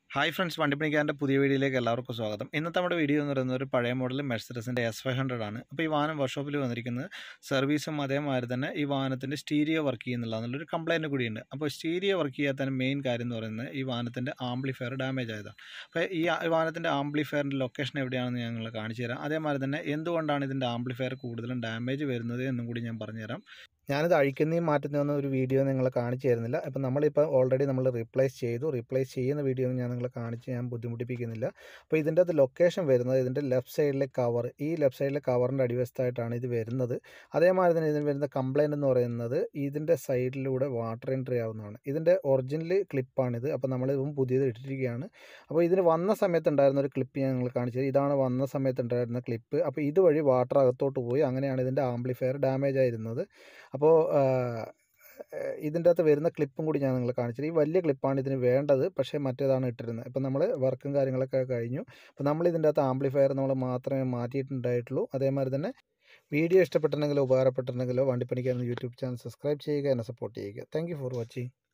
hi friends വണ്ടിപ്പണിക്കാരൻ്റെ പുതിയ വീഡിയോയിലേക്ക് എല്ലാവർക്കും സ്വാഗതം ഇന്നത്തെ നമ്മുടെ വീഡിയോ എന്ന് പറയുന്നത് ഒരു പഴയ മോഡൽ മെഴ്സറസിൻ്റെ എസ് ഫൈവ് ഹൺഡ്രഡ് ആണ് അപ്പോൾ ഈ വാഹനം വർക്ക്ഷോപ്പിൽ വന്നിരിക്കുന്നത് സർവീസും അതേമാതിരി തന്നെ ഈ വാഹനത്തിൻ്റെ സ്റ്റീരിയോ വർക്ക് ചെയ്യുന്നില്ല എന്നുള്ളൊരു കംപ്ലയിൻറ്റ് കൂടിയുണ്ട് അപ്പോൾ സ്റ്റീരിയോ വർക്ക് ചെയ്യാത്തതിന് മെയിൻ കാര്യം എന്ന് പറയുന്നത് ഈ വാഹനത്തിൻ്റെ ആംപ്ലിഫയർ ഡാമേജ് ആയതാണ് അപ്പോൾ ഈ ആ- ഈ വാഹനത്തിൻ്റെ ആംപ്ലിഫയറിൻ്റെ ലൊക്കേഷൻ എവിടെയാണെന്ന് ഞങ്ങൾ കാണിച്ചു തരാം അതേമാതിരി തന്നെ എന്തുകൊണ്ടാണ് ഇതിൻ്റെ ആംപ്ലിഫയർ കൂടുതലും ഡാമേജ് വരുന്നത് എന്നും കൂടി ഞാൻ പറഞ്ഞുതരാം ഞാനിത് അഴിക്കുന്നതും മാറ്റുന്നതൊന്നും ഒരു വീഡിയോ നിങ്ങളെ കാണിച്ചു തരുന്നില്ല അപ്പം നമ്മളിപ്പോൾ ഓൾറെഡി നമ്മൾ റീപ്ലേസ് ചെയ്തു റീപ്ലേസ് ചെയ്യുന്ന വീഡിയോ ഒന്നും ഞാൻ നിങ്ങളെ കാണിച്ച് ഞാൻ ബുദ്ധിമുട്ടിപ്പിക്കുന്നില്ല അപ്പോൾ ഇതിൻ്റെ അത് ലൊക്കേഷൻ വരുന്നത് ഇതിൻ്റെ ലെഫ്റ്റ് സൈഡിലെ കവർ ഈ ലെഫ്റ്റ് സൈഡിലെ കവറിൻ്റെ അടിവശത്തായിട്ടാണ് ഇത് വരുന്നത് അതേമാതിരി തന്നെ ഇതിന് വരുന്ന കംപ്ലൈൻറ്റ് എന്ന് പറയുന്നത് ഇതിൻ്റെ സൈഡിലൂടെ വാട്ടർ എൻട്രി ആവുന്നതാണ് ഇതിൻ്റെ ഒറിജിനൽ ക്ലിപ്പാണിത് അപ്പോൾ നമ്മൾ ഇതും പുതിയത് ഇട്ടിരിക്കുകയാണ് അപ്പോൾ ഇതിന് വന്ന സമയത്ത് ഉണ്ടായിരുന്ന ഒരു ക്ലിപ്പ് ഞാൻ നിങ്ങൾ കാണിച്ചത് ഇതാണ് വന്ന സമയത്ത് ഉണ്ടായിരുന്ന ക്ലിപ്പ് അപ്പോൾ ഇതുവഴി വാട്ടർ അകത്തോട്ട് പോയി അങ്ങനെയാണ് ഇതിൻ്റെ ആംപ്ലിഫയർ ഡാമേജ് ആയിരുന്നത് അപ്പോൾ ഇതിൻ്റെ അകത്ത് വരുന്ന ക്ലിപ്പും കൂടി ഞാൻ നിങ്ങളെ കാണിച്ചത് ഈ വലിയ ക്ലിപ്പാണ് ഇതിന് വേണ്ടത് പക്ഷേ മറ്റേതാണ് ഇട്ടിരുന്നത് ഇപ്പം നമ്മൾ വർക്കും കാര്യങ്ങളൊക്കെ കഴിഞ്ഞു അപ്പോൾ നമ്മൾ ഇതിൻ്റെ അകത്ത് ആംപ്ലിഫയർ നമ്മൾ മാത്രമേ മാറ്റിയിട്ടുണ്ടായിട്ടുള്ളൂ അതേമാതിരി തന്നെ വീഡിയോ ഇഷ്ടപ്പെട്ടിട്ടുണ്ടെങ്കിലോ ഉപകാരപ്പെട്ടിട്ടുണ്ടെങ്കിലോ വണ്ടിപ്പണിക്കാരൻ യൂട്യൂബ് ചാനൽ സബ്സ്ക്രൈബ് ചെയ്യുക എന്നെ സപ്പോർട്ട് ചെയ്യുക താങ്ക് ഫോർ വാച്ചിങ്